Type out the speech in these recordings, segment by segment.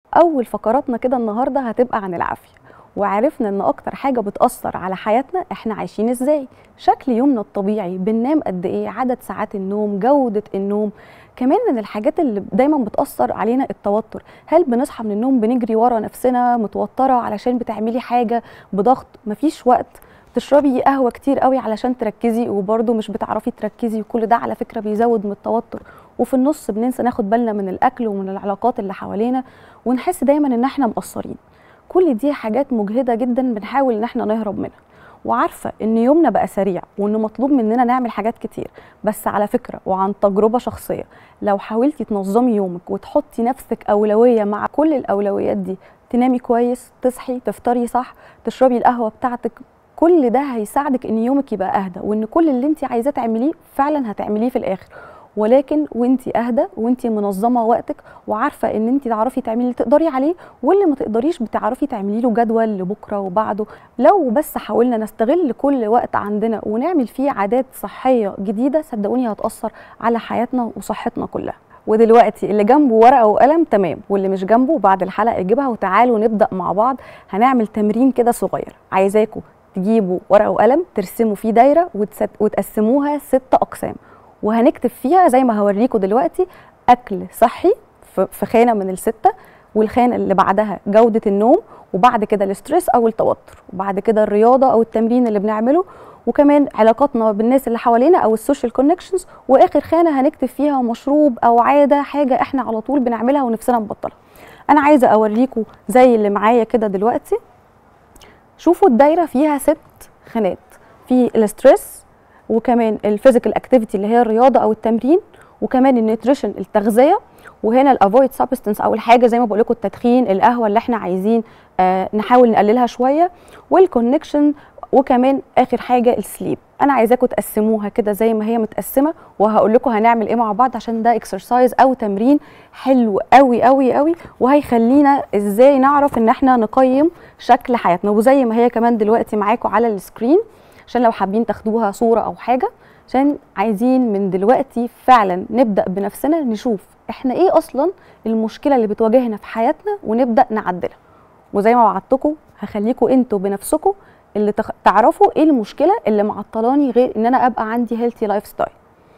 اول فقراتنا كده النهارده هتبقى عن العافيه وعرفنا ان اكتر حاجه بتاثر على حياتنا احنا عايشين ازاي شكل يومنا الطبيعي بننام قد ايه عدد ساعات النوم جوده النوم كمان من الحاجات اللي دايما بتاثر علينا التوتر هل بنصحى من النوم بنجري ورا نفسنا متوتره علشان بتعملي حاجه بضغط مفيش وقت تشربي قهوه كتير قوي علشان تركزي وبرده مش بتعرفي تركزي وكل ده على فكره بيزود من التوتر وفي النص بننسى ناخد بالنا من الاكل ومن العلاقات اللي حوالينا ونحس دايما ان احنا مقصرين كل دي حاجات مجهده جدا بنحاول ان احنا نهرب منها وعارفه ان يومنا بقى سريع وان مطلوب مننا نعمل حاجات كتير بس على فكره وعن تجربه شخصيه لو حاولتي تنظمي يومك وتحطي نفسك اولويه مع كل الاولويات دي تنامي كويس تصحي تفطري صح تشربي القهوه بتاعتك كل ده هيساعدك ان يومك يبقى اهدى وان كل اللي انت عايزاه تعمليه فعلا هتعمليه في الاخر ولكن وانت اهدى وانت منظمه وقتك وعارفه ان انت تعرفي تعملي اللي تقدري عليه واللي ما تقدريش بتعرفي تعملي له جدول لبكره وبعده لو بس حاولنا نستغل كل وقت عندنا ونعمل فيه عادات صحيه جديده صدقوني هتاثر على حياتنا وصحتنا كلها ودلوقتي اللي جنبه ورقه وقلم تمام واللي مش جنبه بعد الحلقه يجيبها وتعالوا نبدا مع بعض هنعمل تمرين كده صغير عايزاكم تجيبوا ورقه وقلم ترسموا فيه دايره وتقسموها ست اقسام وهنكتب فيها زي ما هوريكم دلوقتي اكل صحي في خانه من السته والخانه اللي بعدها جوده النوم وبعد كده الاسترس او التوتر وبعد كده الرياضه او التمرين اللي بنعمله وكمان علاقاتنا بالناس اللي حوالينا او السوشيال كونكشنز واخر خانه هنكتب فيها مشروب او عاده حاجه احنا على طول بنعملها ونفسنا نبطلها انا عايزه اوريكم زي اللي معايا كده دلوقتي شوفوا الدايره فيها ست خانات في الاسترس وكمان الفيزيكال اكتيفيتي اللي هي الرياضه او التمرين وكمان النيوتريشن التغذيه وهنا الافويد سبستنس او الحاجه زي ما بقول لكم التدخين القهوه اللي احنا عايزين آه نحاول نقللها شويه والكونكشن وكمان اخر حاجه السليب انا عايزاكم تقسموها كده زي ما هي متقسمه وهقول لكم هنعمل ايه مع بعض عشان ده اكسرسايز او تمرين حلو قوي قوي قوي وهيخلينا ازاي نعرف ان احنا نقيم شكل حياتنا وزي ما هي كمان دلوقتي معاكم على السكرين عشان لو حابين تاخدوها صوره او حاجه عشان عايزين من دلوقتي فعلا نبدا بنفسنا نشوف احنا ايه اصلا المشكله اللي بتواجهنا في حياتنا ونبدا نعدلها وزي ما وعدتكم هخليكم انتوا بنفسكم اللي تخ... تعرفوا ايه المشكله اللي معطلاني غير ان انا ابقى عندي هيلثي لايف ستايل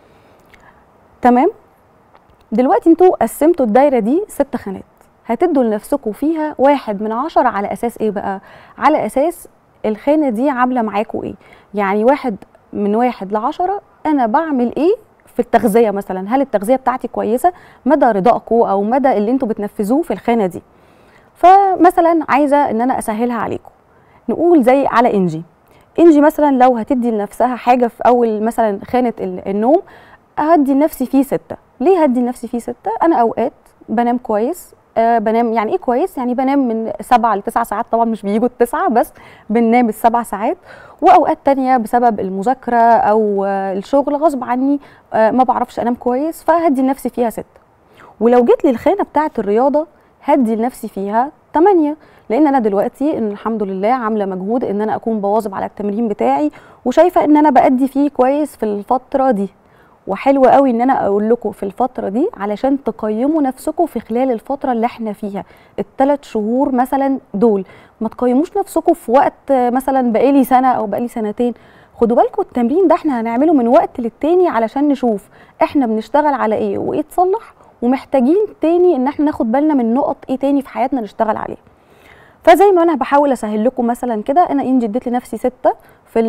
تمام دلوقتي انتوا قسمتوا الدايره دي ست خانات هتدوا لنفسكم فيها واحد من عشرة على اساس ايه بقى على اساس الخانه دي عامله معاكم ايه يعني واحد من واحد لعشرة انا بعمل ايه في التغذيه مثلا هل التغذيه بتاعتي كويسه مدى رضاكم او مدى اللي انتوا بتنفذوه في الخانه دي فمثلا عايزه ان انا اسهلها عليكم نقول زي على انجي انجي مثلا لو هتدي لنفسها حاجه في اول مثلا خانه النوم هدي لنفسي فيه ستة ليه هدي لنفسي فيه ستة انا اوقات بنام كويس آه بنام يعني ايه كويس يعني بنام من سبعة لتسعة ساعات طبعا مش بيجوا التسعة بس بننام السبع ساعات واوقات تانية بسبب المذاكرة او آه الشغل غصب عني آه ما بعرفش انام كويس فهدي لنفسي فيها ستة ولو جيت للخانة بتاعة الرياضة هدي لنفسي فيها 8 لان انا دلوقتي إن الحمد لله عامله مجهود ان انا اكون بواظب على التمرين بتاعي وشايفه ان انا بادي فيه كويس في الفتره دي وحلو قوي ان انا اقول لكم في الفتره دي علشان تقيموا نفسكم في خلال الفتره اللي احنا فيها الثلاث شهور مثلا دول ما تقيموش نفسكم في وقت مثلا بقالي سنه او بقالي سنتين خدوا بالكم التمرين ده احنا هنعمله من وقت للتاني علشان نشوف احنا بنشتغل على ايه وايه اتصلح ومحتاجين تاني ان احنا ناخد بالنا من نقط ايه تاني في حياتنا نشتغل عليها فزي ما انا بحاول اسهل لكم مثلا كده انا انجي اديت لنفسي ستة في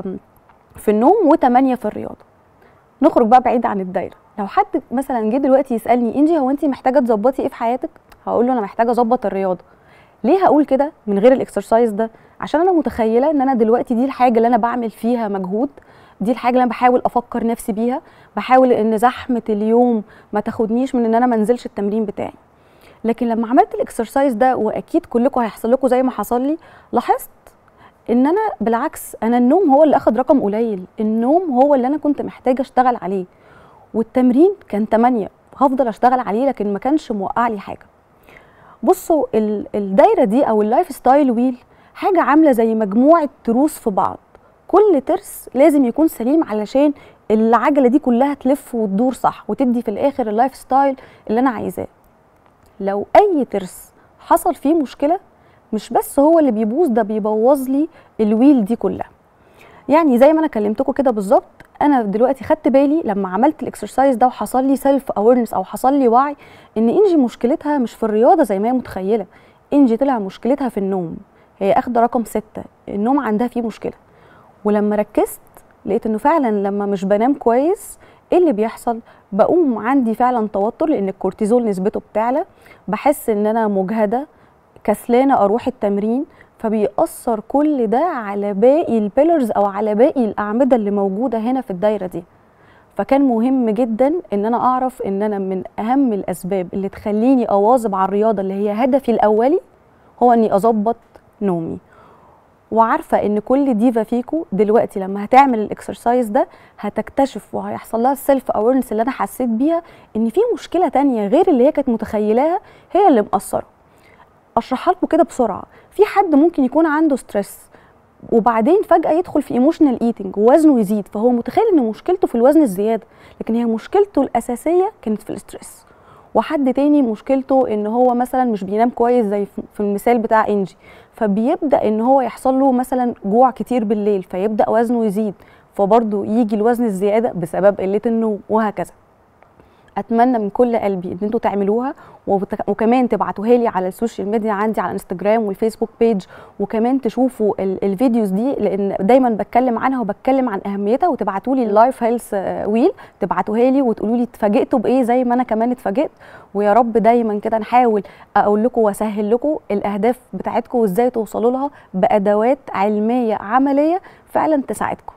في النوم وثمانية في الرياضه نخرج بقى بعيد عن الدايره لو حد مثلا جه دلوقتي يسالني انجي هو انت محتاجه تظبطي ايه في حياتك هقول له انا محتاجه اظبط الرياضه ليه هقول كده من غير الاكسرسايز ده عشان انا متخيله ان انا دلوقتي دي الحاجه اللي انا بعمل فيها مجهود دي الحاجه اللي انا بحاول افكر نفسي بيها بحاول ان زحمه اليوم ما تاخدنيش من ان انا ما انزلش التمرين بتاعي لكن لما عملت الاكسرسايز ده واكيد كلكم هيحصل لكم زي ما حصل لي لاحظت ان انا بالعكس انا النوم هو اللي اخد رقم قليل النوم هو اللي انا كنت محتاجه اشتغل عليه والتمرين كان 8 هفضل اشتغل عليه لكن ما كانش موقع لي حاجه بصوا الدايره دي او اللايف ستايل ويل حاجه عامله زي مجموعه تروس في بعض كل ترس لازم يكون سليم علشان العجله دي كلها تلف وتدور صح وتدي في الاخر اللايف ستايل اللي انا عايزاه لو اي ترس حصل فيه مشكله مش بس هو اللي بيبوظ ده بيبوظ لي الويل دي كلها يعني زي ما انا كلمتكم كده بالظبط انا دلوقتي خدت بالي لما عملت الاكسرسايز ده وحصل لي سيلف اويرنس او حصل لي وعي ان انجي مشكلتها مش في الرياضه زي ما هي متخيله انجي طلع مشكلتها في النوم هي اخده رقم ستة النوم عندها فيه مشكله ولما ركزت لقيت انه فعلا لما مش بنام كويس ايه اللي بيحصل بقوم عندي فعلا توتر لان الكورتيزول نسبته بتعلى بحس ان انا مجهده كسلانه اروح التمرين فبيأثر كل ده على باقي البيلرز او على باقي الاعمده اللي موجوده هنا في الدايره دي فكان مهم جدا ان انا اعرف ان انا من اهم الاسباب اللي تخليني اواظب على الرياضه اللي هي هدفي الاولي هو اني اظبط نومي وعارفه ان كل ديفا فيكو دلوقتي لما هتعمل الاكسرسايز ده هتكتشف وهيحصل لها السيلف اويرنس اللي انا حسيت بيها ان في مشكله تانية غير اللي هي كانت متخيلاها هي اللي مقصره اشرحها لكم كده بسرعه في حد ممكن يكون عنده ستريس وبعدين فجاه يدخل في ايموشنال ايتنج ووزنه يزيد فهو متخيل ان مشكلته في الوزن الزياده لكن هي مشكلته الاساسيه كانت في الاسترس وحد تاني مشكلته ان هو مثلا مش بينام كويس زي في المثال بتاع انجي فبيبدا ان هو يحصل له مثلا جوع كتير بالليل فيبدا وزنه يزيد فبرضه يجي الوزن الزياده بسبب قله النوم وهكذا اتمنى من كل قلبي ان انتوا تعملوها وكمان تبعتوها لي على السوشيال ميديا عندي على انستجرام والفيسبوك بيج وكمان تشوفوا الفيديوز دي لان دايما بتكلم عنها وبتكلم عن اهميتها وتبعتوا لي اللايف هيلث ويل تبعتوها لي وتقولوا لي اتفاجئتوا بايه زي ما انا كمان اتفاجئت ويا رب دايما كده نحاول اقول لكم واسهل لكم الاهداف بتاعتكم وازاي توصلوا لها بادوات علميه عمليه فعلا تساعدكم